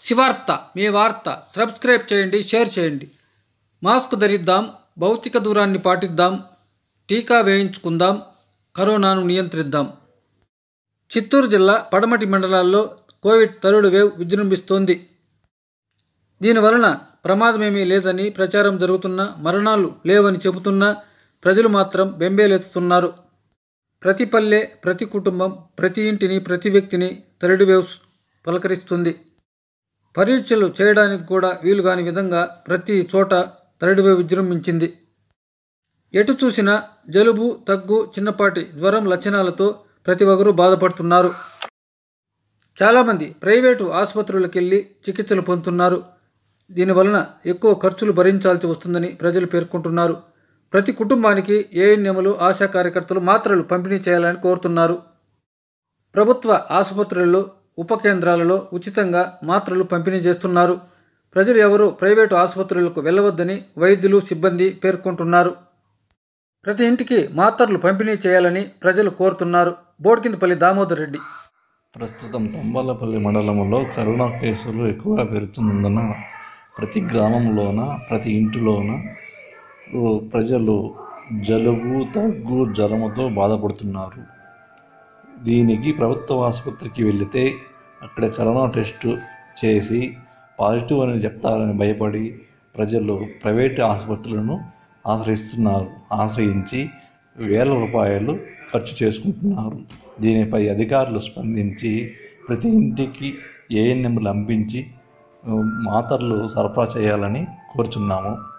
శివార్త మీ వార్త సబ్స్క్రైబ్ చేయండి షేర్ చేయండి మాస్క్ ధరిద్దాం భౌతిక దూరాన్ని పాటిద్దాం టీకా వేయించుకుందాం కరోనాను నియంత్రిద్దాం చిత్తూరు జిల్లా పడమటి మండలాల్లో కోవిడ్ థర్డ్ వేవ్ విజృంభిస్తోంది దీనివలన ప్రమాదమేమీ లేదని ప్రచారం జరుగుతున్నా మరణాలు లేవని చెబుతున్నా ప్రజలు మాత్రం బెంబేలెత్తుతున్నారు ప్రతి పల్లె ప్రతి కుటుంబం ప్రతి ఇంటిని ప్రతి వ్యక్తిని థర్డ్ వేవ్స్ పలకరిస్తుంది పరీక్షలు చేయడానికి కూడా వీలుగాని విధంగా ప్రతి చోట థర్డ్ వేవ్ విజృంభించింది ఎటు చూసినా జలుబు దగ్గు చిన్నపాటి జ్వరం లక్షణాలతో ప్రతి ఒక్కరూ బాధపడుతున్నారు చాలామంది ప్రైవేటు ఆసుపత్రులకు వెళ్ళి చికిత్సలు పొందుతున్నారు దీనివలన ఎక్కువ ఖర్చులు భరించాల్సి వస్తుందని ప్రజలు పేర్కొంటున్నారు ప్రతి కుటుంబానికి ఏఎన్ఎంలు ఆశా కార్యకర్తలు మాత్రలు పంపిణీ చేయాలని కోరుతున్నారు ప్రభుత్వ ఆసుపత్రుల్లో ఉప కేంద్రాలలో ఉచితంగా మాత్రలు పంపిణీ చేస్తున్నారు ప్రజలు ఎవరూ ప్రైవేటు ఆసుపత్రులకు వెళ్ళవద్దని వైద్యులు సిబ్బంది పేర్కొంటున్నారు ప్రతి ఇంటికి మాత్రలు పంపిణీ చేయాలని ప్రజలు కోరుతున్నారు బోడ్కిందపల్లి దామోదర్ రెడ్డి ప్రస్తుతం తంబాలపల్లి మండలంలో కరోనా కేసులు ఎక్కువగా పెరుగుతున్నందున ప్రతి గ్రామంలోన ప్రతి ఇంటిలోన ఓ ప్రజలు జలుబు దగ్గు జ్వరముతో బాధపడుతున్నారు దీనికి ప్రభుత్వ ఆసుపత్రికి వెళితే అక్కడ కరోనా టెస్ట్ చేసి పాజిటివ్ అని చెప్తారని భయపడి ప్రజలు ప్రైవేట్ ఆసుపత్రులను ఆశ్రయిస్తున్నారు ఆశ్రయించి వేల రూపాయలు ఖర్చు చేసుకుంటున్నారు దీనిపై అధికారులు స్పందించి ప్రతి ఇంటికి ఏఎన్ఎంలు అంపించి మాతర్లు సరఫరా చేయాలని కోరుచున్నాము